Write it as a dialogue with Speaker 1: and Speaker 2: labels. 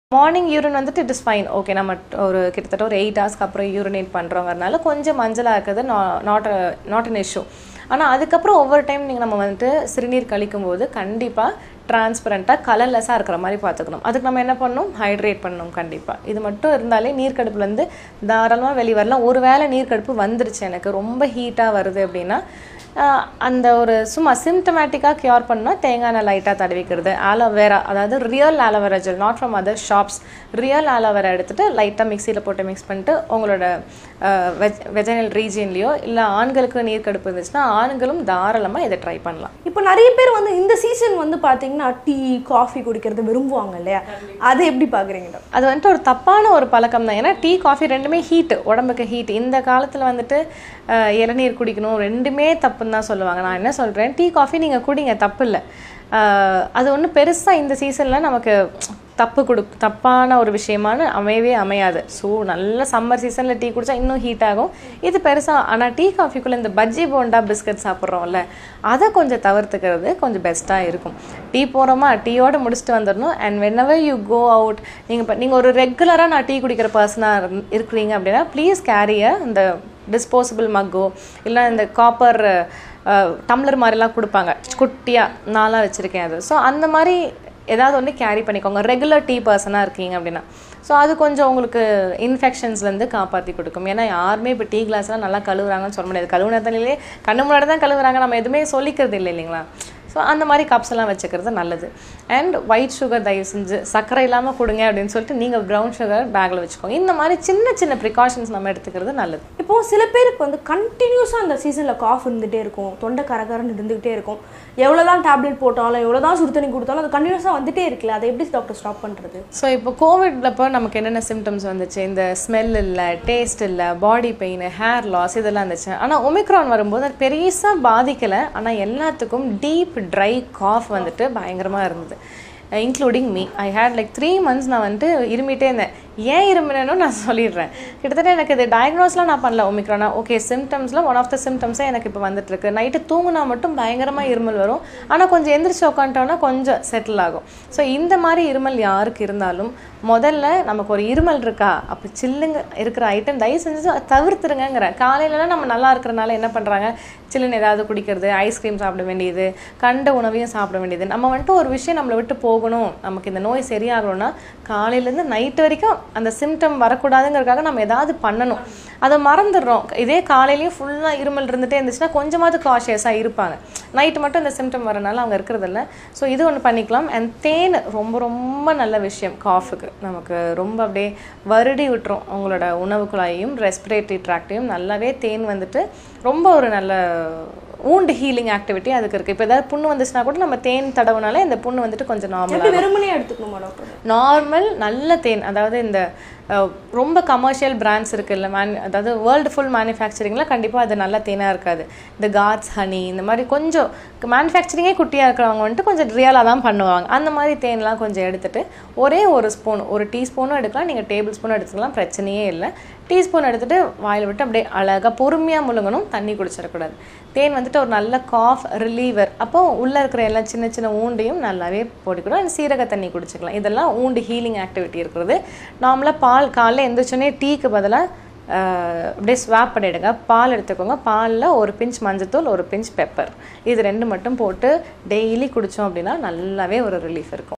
Speaker 1: morning urine வந்துட்டு it is fine okay நம்ம ஒரு கிட்டத்தட்ட ஒரு எயிட் ஹவர்ஸ்க்கு அப்புறம் யூரினேட் பண்ணுறோங்கிறனால கொஞ்சம் மஞ்சளாக இருக்கிறது நாட் நாட் அன் இஷ்யூ ஆனால் அதுக்கப்புறம் ஒவ்வொரு டைம் நீங்கள் நம்ம வந்துட்டு சிறுநீர் கழிக்கும் போது கண்டிப்பாக டிரான்ஸ்பரண்ட்டாக கலர்லெஸ்ஸாக இருக்கிற மாதிரி பார்த்துக்கணும் அதுக்கு நம்ம என்ன பண்ணணும் ஹைட்ரேட் பண்ணணும் கண்டிப்பாக இது மட்டும் இருந்தாலே நீர்க்கடுப்புலேருந்து தாராளமாக வெளியே வரலாம் ஒரு வேளை நீர்க்கடுப்பு வந்துருச்சு எனக்கு ரொம்ப ஹீட்டாக வருது அப்படின்னா ஆஹ் அந்த ஒரு சும்மா சிம்டமேட்டிக்காக க்யூர் பண்ணால் தேங்காய் எண்ணெய் லைட்டாக தடவிக்கிறது ஆலோவேரா அதாவது real aloe vera gel not from other shops real aloe vera எடுத்துட்டு லைட்டாக மிக்சியில் போட்டு மிக்ஸ் பண்ணிட்டு உங்களோட வெஜ் வெஜனல் ரீஜியன்லேயோ இல்லை ஆண்களுக்கு நீர் கடுப்பு இருந்துச்சுன்னா ஆண்களும் தாராளமாக இதை ட்ரை பண்ணலாம்
Speaker 2: இப்போ நிறைய பேர் வந்து இந்த சீசன் வந்து பார்த்தீங்கன்னா டீ காஃபி குடிக்கிறது விரும்புவாங்க இல்லையா அதை எப்படி பார்க்குறீங்க டாக்டர்
Speaker 1: அது வந்துட்டு ஒரு தப்பான ஒரு பழக்கம் தான் ஏன்னா டீ காஃபி ரெண்டுமே ஹீட் உடம்புக்கு ஹீட் இந்த காலத்தில் வந்துட்டு அஹ், இளநீர் குடிக்கணும் ரெண்டுமே தப்புன்னு தான் சொல்லுவாங்க நான் என்ன சொல்கிறேன் டீ காஃபி நீங்கள் குடிங்க தப்பு இல்லை அது ஒன்றும் பெருசாக இந்த சீசனில் நமக்கு தப்பு கொடு தப்பான ஒரு விஷயமான அமையவே அமையாது ஸோ நல்ல சம்மர் சீசனில் டீ குடித்தா இன்னும் ஹீட் ஆகும் இது பெருசாக ஆனால் டீ காஃபிக்குள்ளே இந்த பஜ்ஜி போண்டா பிஸ்கட் சாப்பிட்றோம்ல அதை கொஞ்சம் தவிர்த்துக்கிறது கொஞ்சம் பெஸ்ட்டாக இருக்கும் டீ போகிறோமா டீயோடு முடிச்சுட்டு வந்துடணும் and whenever you go out நீங்கள் இப்போ நீங்கள் ஒரு ரெகுலராக நான் டீ குடிக்கிற பர்சனாக இருக்கிறீங்க அப்படின்னா ப்ளீஸ் கேரிய இந்த டிஸ்போசபிள் மக்கோ இல்லை இந்த காப்பர் டம்ளர் மாதிரிலாம் கொடுப்பாங்க குட்டியாக நான்லாம் வச்சுருக்கேன் அது ஸோ அந்த மாதிரி ஏதாவது ஒன்று கேரி பண்ணிக்கோங்க ரெகுலர் டீ பர்சனாக இருக்கீங்க அப்படின்னா ஸோ அது கொஞ்சம் உங்களுக்கு இன்ஃபெக்ஷன்ஸ்லேருந்து காப்பாற்றி கொடுக்கும் ஏன்னா யாருமே இப்போ டீ கிளாஸ்லாம் நல்லா கழுவுறாங்கன்னு சொல்ல முடியாது கழுவுன தண்ணிலே கண்ணு முன்னாடி தான் கழுவுறாங்க நம்ம எதுவுமே சொல்லிக்கிறது இல்லை இல்லைங்களா ஸோ அந்த மாதிரி கப்ஸ் எல்லாம் வச்சுக்கிறது நல்லது அண்ட் ஒயிட் சுகர் தயவு செஞ்சு சர்க்கரை இல்லாமல் கொடுங்க அப்படின்னு சொல்லிட்டு நீங்கள் ப்ரௌன் சுகர் பேக்கில் வச்சுக்கோங்க இந்த மாதிரி சின்ன சின்ன ப்ரிகாஷன்ஸ் நம்ம எடுத்துக்கிறது நல்லது
Speaker 2: இப்போ சில பேருக்கு வந்து கண்டினியூஸாக அந்த சீசனில் காஃப் இருந்துகிட்டே இருக்கும் தொண்டை கரகரன்னு இருந்துகிட்டே இருக்கும் எவ்வளோ தான் டேப்லெட் போட்டாலும் எவ்வளோ தான் சுடு தண்ணி கொடுத்தாலும் அது கண்டினியூஸாக வந்துட்டே இருக்குல்ல அதை எப்படி டாக்டர் ஸ்டாப் பண்ணுறது
Speaker 1: ஸோ இப்போ கோவிட்லப்போ நமக்கு என்னென்ன சிம்டம்ஸ் வந்துச்சு இந்த ஸ்மெல் இல்லை டேஸ்ட் இல்லை பாடி பெயின் ஹேர் லாஸ் இதெல்லாம் இருந்துச்சு ஆனால் ஒமிக்ரான் வரும்போது அது பெருசாக பாதிக்கலை ஆனால் எல்லாத்துக்கும் டீப் ட்ரை காஃப் வந்துட்டு பயங்கரமாக இருந்தது including me I had like three months நான் வந்துட்டு இருமிட்டே இருந்தேன் ஏன் இருமினேனோ நான் சொல்லிடுறேன் கிட்டத்தட்ட எனக்கு இது டயக்னோஸ்லாம் நான் பண்ணல ஒமிக்ரானா ஓகே சிம்டம்ஸில் ஒன் ஆஃப் த சிம்டம்ஸே எனக்கு இப்போ வந்துட்டு இருக்கு நைட்டு தூங்குனா மட்டும் பயங்கரமாக இருமல் வரும் ஆனால் கொஞ்சம் எந்திரிச்சு உட்காந்துட்டோன்னா கொஞ்சம் செட்டில் ஆகும் ஸோ இந்த மாதிரி இருமல் யாருக்கு இருந்தாலும் முதல்ல நமக்கு ஒரு இருமல் இருக்கா அப்போ சில்லுங்க இருக்கிற ஐட்டம் தயவு செஞ்சு தவிர்த்துருங்கிறேன் காலையிலலாம் நம்ம நல்லா இருக்கிறனால என்ன பண்ணுறாங்க சில்லுன்னு ஏதாவது குடிக்கிறது ஐஸ்கிரீம் சாப்பிட வேண்டியது கண்ட உணவையும் சாப்பிட வேண்டியது நம்ம வந்துட்டு ஒரு விஷயம் நம்மளை விட்டு போகணும் நமக்கு இந்த நோய் சரியாகணும்னா காலையிலேருந்து நைட்டு வரைக்கும் அந்த சிம்டம் வரக்கூடாதுங்கிறதுக்காக நம்ம ஏதாவது பண்ணணும் அதை மறந்துடுறோம் இதே காலையிலையும் ஃபுல்லாக இருமல் இருந்துகிட்டே இருந்துச்சுன்னா கொஞ்சமாவது காஷியஸாக இருப்பாங்க நைட்டு மட்டும் இந்த சிம்டம் வரனால அவங்க இருக்கிறதில்ல ஸோ இது ஒன்று பண்ணிக்கலாம் அண்ட் தேன் ரொம்ப ரொம்ப நல்ல விஷயம் காஃபுக்கு நமக்கு ரொம்ப அப்படியே வருடி விட்டுரும் உங்களோட உணவு குழாயையும் ரெஸ்பிரேட்டரி ட்ராக்டையும் நல்லாவே தேன் வந்துட்டு ரொம்ப ஒரு நல்ல ஊண்டு ஹீலிங் ஆக்டிவிட்டி அதுக்கு இருக்குது இப்போ ஏதாவது புண்ணு வந்துச்சுன்னா கூட நம்ம தேன் தடவுனாலே இந்த புண்ணு வந்துட்டு கொஞ்சம் நார்மலாக
Speaker 2: எப்படி வெறுமனே எடுத்துக்கணுமா டாக்டர்
Speaker 1: நார்மல் நல்ல தேன் அதாவது இந்த அஹ், ரொம்ப கமர்ஷியல் பிராண்ட்ஸ் இருக்குல்ல மேன் அதாவது வேர்ல்டு ஃபுல் மேனுஃபேக்சரிங்கில் கண்டிப்பாக அது நல்ல தேனாக இருக்காது இந்த காட்ஸ் ஹனி இந்த மாதிரி கொஞ்சம் மேனுஃபேக்சரிங்கே குட்டியாக இருக்கிறவங்க வந்துட்டு கொஞ்சம் ரியலாக தான் பண்ணுவாங்க அந்த மாதிரி தேன்லாம் கொஞ்சம் எடுத்துட்டு ஒரே ஒரு ஸ்பூன் ஒரு டீஸ்பூனும் எடுக்கலாம் நீங்கள் டேபிள் ஸ்பூனும் எடுத்துக்கலாம் பிரச்சனையே இல்லை டீஸ்பூன் எடுத்துட்டு வாயில் விட்டு அப்படியே அழகாக பொறுமையாக முழுங்கணும் தண்ணி குடிச்சிடக்கூடாது தேன் வந்துட்டு ஒரு நல்ல காஃப் ரிலீவர் அப்போ உள்ளே இருக்கிற எல்லா சின்ன சின்ன ஊண்டையும் நல்லாவே போட்டுக்கணும் சீரக தண்ணி குடிச்சிக்கலாம் இதெல்லாம் ஊண்டு ஹீலிங் ஆக்டிவிட்டி இருக்கிறது நார்மலாக பால் காலைல எந்திரிச்சோடனே டீக்கு பதிலாக அப்படியே ஸ்வாப் பண்ணிவிடுங்க பால் எடுத்துக்கோங்க பாலில் ஒரு பிஞ்ச் மஞ்சத்தூள் ஒரு பிஞ்ச் பெப்பர் இது ரெண்டு மட்டும் போட்டு டெய்லி குடித்தோம் அப்படின்னா நல்லாவே ஒரு ரிலீஃப் இருக்கும்